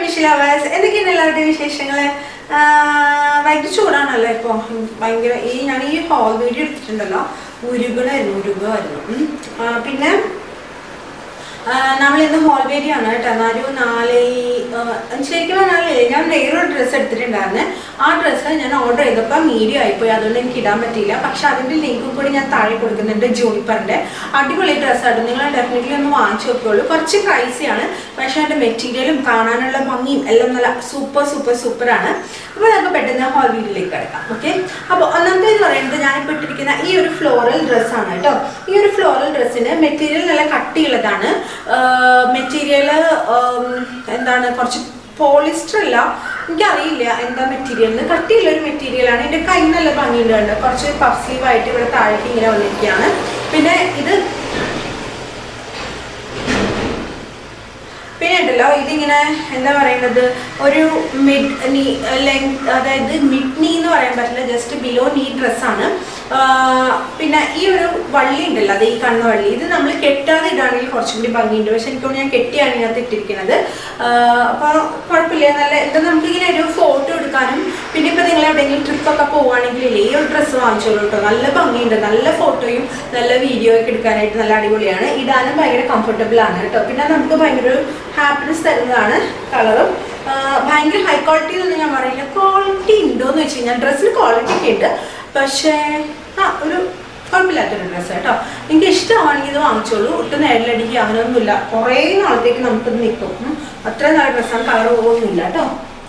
വിഷയാവാസ് എന്തൊക്കെയാണ് എല്ലാവരുടെയും വിശേഷങ്ങള് ആ, ഭയങ്കര ചൂടാണല്ലോ ഇപ്പൊ ഭയങ്കര ഈ ഞാൻ ഈ ഹോൾ വീഡിയോ എടുത്തിട്ടുണ്ടല്ലോ ഉരുകണായിരുന്നു ഉരുകമായിരുന്നു ഉം. ആ, പിന്നെ നമ്മൾ ഇന്ന് ഹോൾ വീഡിയോ ആണ് കേട്ടോ എന്നാലും നാല് ആ, ശരിക്കും പറഞ്ഞാലേ ഞാൻ വേറൊരു ഡ്രസ്സ് എടുത്തിട്ടുണ്ടായിരുന്നു ആ ഡ്രസ്സ് ഞാൻ ഓർഡർ ചെയ്തപ്പോൾ മീഡിയം ആയിപ്പോയി അതുകൊണ്ട് എനിക്ക് ഇടാൻ പറ്റിയില്ല പക്ഷെ അതിന്റെ ലിങ്കും കൂടി ഞാൻ താഴെ കൊടുക്കുന്നുണ്ട് ജൂണിപ്പറിന്റെ അടിപൊളി ഡ്രസ്സായിട്ട് നിങ്ങൾ ഡെഫിനറ്റ്ലി ഒന്ന് വാങ്ങിച്ചു നോക്കിയുള്ളൂ കുറച്ച് പ്രൈസിയാണ് പക്ഷെ അതിന്റെ മെറ്റീരിയലും കാണാനുള്ള ഭംഗിയും എല്ലാം നല്ല സൂപ്പർ സൂപ്പർ സൂപ്പർ ആണ് അപ്പോൾ നമുക്ക് പെട്ടെന്ന് ഹോൾ വീഡിയോയിലേക്ക് കിടക്കാം ഓക്കെ അപ്പോൾ ഒന്നാമത്തെ എന്ന് പറയുന്നത് ഞാനിപ്പോൾ ഇട്ടിരിക്കുന്ന ഈ ഒരു ഫ്ലോറൽ ഡ്രസ്സാണ് കേട്ടോ ഈ ഒരു ഫ്ലോറൽ ഡ്രസ്സിന് മെറ്റീരിയൽ നല്ല കട്ടിയുള്ളതാണ് മെറ്റീരിയൽ എന്താണ് കുറച്ച് പോളിസ്റ്റർ അല്ല എനിക്കറിയില്ല എന്താ മെറ്റീരിയൽ കട്ടിയുള്ള ഒരു മെറ്റീരിയലാണ് ഇതിന്റെ കൈ നല്ല ഭംഗിയുണ്ട് കണ്ടോ. കുറച്ച് പഫ് സ്ലീവ് ആയിട്ട് ഇവിടെ താഴേക്ക് ഇങ്ങനെ വന്നിരിക്കുകയാണ് പിന്നെ ഇത് പിന്നെ ഉണ്ടല്ലോ ഇതിങ്ങനെ എന്താ പറയുന്നത് ഒരു മിഡ് നീ ലെങ്ത് അതായത് മിഡ് നീ എന്ന് പറയാൻ പറ്റില്ല ജസ്റ്റ് ബിലോ നീ ഡ്രസ്സാണ് പിന്നെ ഈ ഒരു വള്ളി ഉണ്ടല്ലോ അത് ഈ കാണുന്ന വള്ളി ഇത് നമ്മൾ കെട്ടാതെ ഇടാണെങ്കിൽ കുറച്ചും കൂടി ഭംഗിയുണ്ട് പക്ഷെ എനിക്ക് തോന്നുന്നു ഞാൻ കെട്ടിയാണ് ഇതിനകത്ത് ഇട്ടിരിക്കുന്നത് അപ്പോൾ കുഴപ്പമില്ല നല്ല എന്താ നമുക്കിങ്ങനെ ഒരു ഫോട്ടോ എടുക്കാനും പിന്നെ ഇപ്പം നിങ്ങൾ എവിടെയെങ്കിലും ട്രിപ്പൊക്കെ പോവുകയാണെങ്കിൽ ഈ ഒരു ഡ്രസ്സ് വാങ്ങിച്ചോളൂ കേട്ടോ നല്ല ഭംഗിയുണ്ട് നല്ല ഫോട്ടോയും നല്ല വീഡിയോ ഒക്കെ എടുക്കാനായിട്ട് നല്ല അടിപൊളിയാണ് ഇടാനും ഭയങ്കര കംഫർട്ടബിൾ ആണ് കേട്ടോ പിന്നെ നമുക്ക് ഭയങ്കര ഒരു ഹാപ്പിനെസ് തരുന്നതാണ് കളറും ഭയങ്കര ഹൈ ക്വാളിറ്റി എന്നൊന്നും ഞാൻ പറയില്ല ക്വാളിറ്റി ഉണ്ടോ എന്ന് വെച്ച് കഴിഞ്ഞാൽ ഡ്രസ്സിന് ക്വാളിറ്റി ഒക്കെ ഉണ്ട് പക്ഷേ ആ ഒരു കുഴപ്പമില്ലാത്തൊരു ഡ്രസ്സ് കേട്ടോ എനിക്ക് ഇഷ്ടമാണെങ്കിൽ ഇത് വാങ്ങിച്ചോളൂ ഒട്ടും നേരിലടിക്കുക അങ്ങനെയൊന്നുമില്ല കുറേ നാളത്തേക്ക് നമുക്കിത് നിൽക്കും ഉം. അത്രയും നല്ല ഡ്രസ്സാണ് കളർ പോകുന്നില്ല കേട്ടോ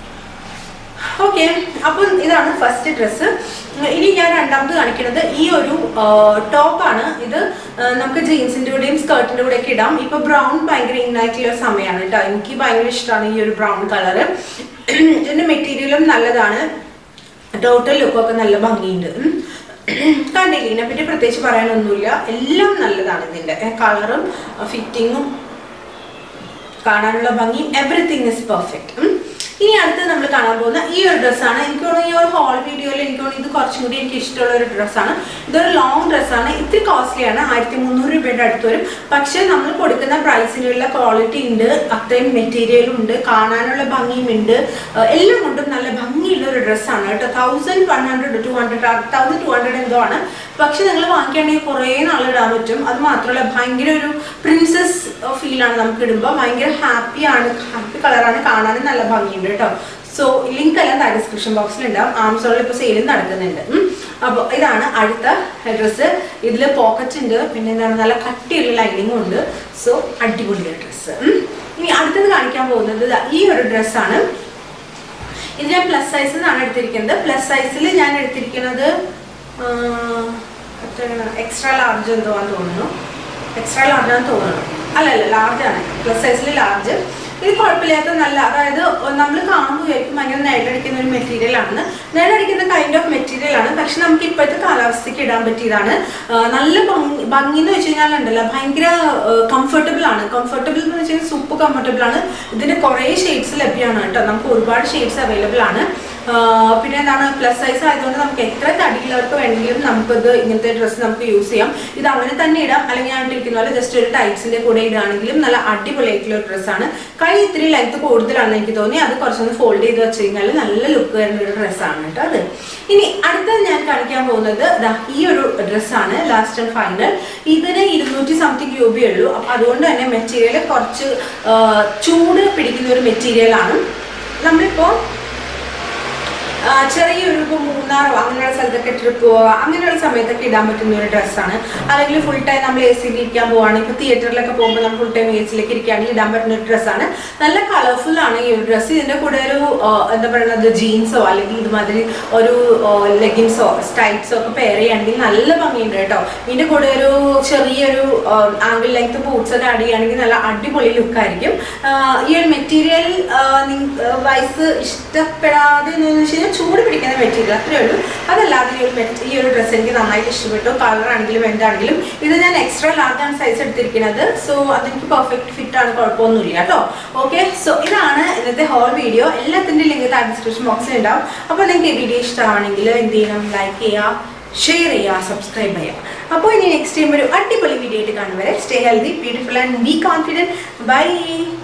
ഓക്കെ അപ്പം ഇതാണ് ഫസ്റ്റ് ഡ്രസ്സ് ഇനി ഞാൻ രണ്ടാമത് കാണിക്കുന്നത് ഈ ഒരു ടോപ്പാണ് ഇത് ആ, നമുക്ക് ജീൻസിന്റെ കൂടെയും സ്കേർട്ടിന്റെ കൂടെ ഒക്കെ ഇടാം ഇപ്പൊ ബ്രൗൺ ഭയങ്കര ഇന്നായിട്ടുള്ള ഒരു സമയമാണ് കേട്ടോ എനിക്ക് ഭയങ്കര ഇഷ്ടമാണ് ഈ ഒരു ബ്രൗൺ കളറ് ഇതിന്റെ മെറ്റീരിയലും നല്ലതാണ് ടോട്ടൽ ലുക്കൊക്കെ നല്ല ഭംഗിയുണ്ട് ഉം. കണ്ടില്ലേ ഇതിനെപ്പറ്റി പ്രത്യേകിച്ച് പറയാനൊന്നുമില്ല എല്ലാം നല്ലതാണ് ഇതിന്റെ കളറും ഫിറ്റിങ്ങും കാണാനുള്ള ഭംഗിയും എവറിത്തിങ് ഇസ് പെർഫെക്റ്റ് ഇനി അടുത്ത് നമ്മൾ കാണാൻ പോകുന്ന ഈ ഒരു ഡ്രസ്സാണ് എനിക്ക് തോന്നുന്നു ഈ ഒരു ഹോൾ വീഡിയോയിൽ എനിക്ക് തോന്നുന്നു ഇത് കുറച്ചും കൂടി എനിക്ക് ഇഷ്ടമുള്ള ഒരു ഡ്രസ്സാണ് ഇതൊരു ലോങ് ഡ്രസ്സാണ് ഇത്തിരി കോസ്റ്റ്ലിയാണ് ആയിരത്തി മുന്നൂറ് രൂപയുടെ അടുത്ത് വരും പക്ഷെ നമ്മൾ കൊടുക്കുന്ന പ്രൈസിനുള്ള ക്വാളിറ്റി ഉണ്ട് അത്രയും മെറ്റീരിയലും ഉണ്ട് കാണാനുള്ള ഭംഗിയും ഉണ്ട് ഏഹ് എല്ലാം കൊണ്ടും നല്ല ഭംഗിയുള്ള ഒരു ഡ്രസ്സാണ് കേട്ടോ thousand one hundred two hundred thousand two hundred എന്തോ ആണ് പക്ഷെ നിങ്ങൾ വാങ്ങിക്കുകയാണെങ്കിൽ കുറേ നാൾ ഇടാൻ പറ്റും അത് മാത്രമല്ല ഭയങ്കര ഒരു പ്രിൻസസ് ഫീലാണ് നമുക്ക് ഇടുമ്പോൾ ഭയങ്കര ഹാപ്പിയാണ് ഹാപ്പി കളറാണ് കാണാനും നല്ല ഭംഗിയുണ്ട് കേട്ടോ സോ ലിങ്ക് എല്ലാം താഴെ ഡിസ്ക്രിപ്ഷൻ ബോക്സിൽ ഉണ്ടാവും ആമസോണിൽ ഇപ്പോൾ സെയിലും നടക്കുന്നുണ്ട് അപ്പോൾ ഇതാണ് അടുത്ത ഡ്രസ്സ് ഇതിൽ പോക്കറ്റ് ഉണ്ട് പിന്നെ എന്താണ് നല്ല കട്ടിയുള്ള ലൈനിങ്ങും ഉണ്ട് സോ അടിപൊളി ഡ്രസ്സ് ഇനി അടുത്തത് കാണിക്കാൻ പോകുന്നത് ദാ ഈ ഒരു ഡ്രസ്സാണ് ഇത് ഞാൻ പ്ലസ് സൈസിൽ നിന്നാണ് എടുത്തിരിക്കുന്നത് പ്ലസ് സൈസിൽ ഞാൻ എടുത്തിരിക്കുന്നത് എക്സ്ട്രാ ലാർജ് എന്തോ ആണെന്ന് തോന്നുന്നു എക്സ്ട്രാ ലാർജ് ആണെന്ന് തോന്നുന്നു അല്ല അല്ല ലാർജ് ആണ് പ്ലസ് സൈസിൽ ലാർജ് ഇത് കുഴപ്പമില്ലാത്ത നല്ല അതായത് നമ്മൾ കാണുമ്പോൾ വിചാരിക്കും ഭയങ്കര നേടടിക്കുന്ന ഒരു മെറ്റീരിയൽ ആണ് നേടടിക്കുന്ന കൈൻഡ് ഓഫ് മെറ്റീരിയൽ ആണ് പക്ഷെ നമുക്ക് ഇപ്പോഴത്തെ കാലാവസ്ഥയ്ക്ക് ഇടാൻ പറ്റിയതാണ് ആ, നല്ല ഭംഗി ഭംഗി എന്ന് വെച്ച് കഴിഞ്ഞാൽ ഉണ്ടല്ലോ ഭയങ്കര കംഫർട്ടബിൾ ആണ് കംഫർട്ടബിൾ എന്ന് വെച്ച് കഴിഞ്ഞാൽ സൂപ്പർ കംഫർട്ടബിൾ ആണ് ഇതിന്റെ കുറേ ഷെയ്ഡ്സ് ലഭ്യമാണ് കേട്ടോ നമുക്ക് ഒരുപാട് ഷെയ്ഡ്സ് അവൈലബിൾ ആണ് ആ, പിന്നെ എന്താണ് പ്ലസ് സൈസ് ആയതുകൊണ്ട് നമുക്ക് എത്ര തടിയുള്ളവർക്ക് വേണമെങ്കിലും നമുക്കിത് ഇങ്ങനത്തെ ഡ്രസ്സ് നമുക്ക് യൂസ് ചെയ്യാം ഇത് അങ്ങനെ തന്നെ ഇടാം അല്ലെങ്കിൽ ഞാൻ ഇട്ടിരിക്കുന്ന പോലെ ജസ്റ്റ് ഒരു ടൈറ്റ്സിന്റെ കൂടെ ഇടുകയാണെങ്കിലും നല്ല അടിപൊളിയായിട്ടുള്ള ഒരു ഡ്രസ്സാണ് കൈ ഇത്തിരി ലെങ്ത് കൂടുതലാണെന്ന് എനിക്ക് തോന്നി അത് കുറച്ചൊന്ന് ഫോൾഡ് ചെയ്ത് വെച്ച് കഴിഞ്ഞാൽ നല്ല ലുക്ക് വരുന്ന ഒരു ഡ്രസ്സാണ് കേട്ടോ അത് ഇനി അടുത്തത് ഞാൻ കാണിക്കാൻ പോകുന്നത് ദാ ഈ ഒരു ഡ്രസ്സാണ് ലാസ്റ്റ് ആൻഡ് ഫൈനൽ ഇതിന് ഇരുന്നൂറ്റി സംതിങ് രൂപയേ ഉള്ളൂ അപ്പം അതുകൊണ്ട് തന്നെ മെറ്റീരിയൽ കുറച്ച് ആ, ചൂട് പിടിക്കുന്ന ഒരു മെറ്റീരിയലാണ് നമ്മളിപ്പോൾ ആ, ചെറിയൊരു ഇപ്പോൾ മൂന്നാറോ അങ്ങനെയുള്ള സ്ഥലത്തൊക്കെ ട്രിപ്പ് പോവുക അങ്ങനെയുള്ള സമയത്തൊക്കെ ഇടാൻ പറ്റുന്ന ഒരു ഡ്രസ്സാണ് അല്ലെങ്കിൽ ഫുൾ ടൈം നമ്മൾ എ സിയിൽ ഇരിക്കാൻ പോവാണ് ഇപ്പോൾ തിയേറ്ററിലൊക്കെ പോകുമ്പോൾ നമ്മൾ ഫുൾ ടൈം എ സിയിലേക്ക് ഇരിക്കുകയാണെങ്കിൽ ഇടാൻ പറ്റുന്ന ഒരു ഡ്രസ്സാണ് നല്ല കളർഫുൾ ആണ് ഈ ഒരു ഡ്രസ്സ് ഇതിൻ്റെ കൂടെ ഒരു ആ, എന്താ പറയുന്നത് ജീൻസോ അല്ലെങ്കിൽ ഇതുമാതിരി ഒരു ലെഗിൻസോ സ്റ്റൈറ്റ്സോ ഒക്കെ പെയർ ചെയ്യുകയാണെങ്കിൽ നല്ല ഭംഗിയുണ്ട് കേട്ടോ ഇതിൻ്റെ കൂടെ ഒരു ചെറിയൊരു ആംഗിൾ ലെങ്ത് ബൂട്ട്സ് ഒക്കെ ആഡ് ചെയ്യുകയാണെങ്കിൽ നല്ല അടിപൊളി ലുക്കായിരിക്കും ഈ ഒരു മെറ്റീരിയൽ വൈസ് ഇഷ്ടപ്പെടാതെ എന്ന് വെച്ച് കഴിഞ്ഞാൽ ചൂട് പിടിക്കുന്ന മെറ്റീരിയൽ അത്രേ ഉള്ളൂ അതല്ലാതെ ഈ ഒരു met- ഈ ഒരു ഡ്രസ്സ് എനിക്ക് നന്നായിട്ട് ഇഷ്ടപ്പെട്ടു കളർ ആണെങ്കിലും എന്താണെങ്കിലും ഇത് ഞാൻ എക്സ്ട്രാ ലാർജ് ആണ് സൈസ് എടുത്തിരിക്കുന്നത് സോ അതെനിക്ക് പെർഫെക്റ്റ് ഫിറ്റ് ആണ് കുഴപ്പമൊന്നുമില്ല കേട്ടോ ഓക്കെ സോ ഇതാണ് ഇന്നത്തെ ഹോൾ വീഡിയോ എല്ലാത്തിൻ്റെ ലിങ്ക് താഴെ ഡിസ്ക്രിപ്ഷൻ ബോക്സിൽ ഉണ്ടാവും അപ്പോൾ നിങ്ങൾക്ക് ഈ വീഡിയോ ഇഷ്ടമാണെങ്കിൽ എന്ത് ചെയ്യണം ലൈക്ക് ചെയ്യുക ഷെയർ ചെയ്യുക സബ്സ്ക്രൈബ് ചെയ്യുക അപ്പോൾ ഇനി നെക്സ്റ്റ് ടൈം ഒരു അടിപൊളി വീഡിയോ ആയിട്ട് കാണുവരെ stay healthy beautiful and be confident by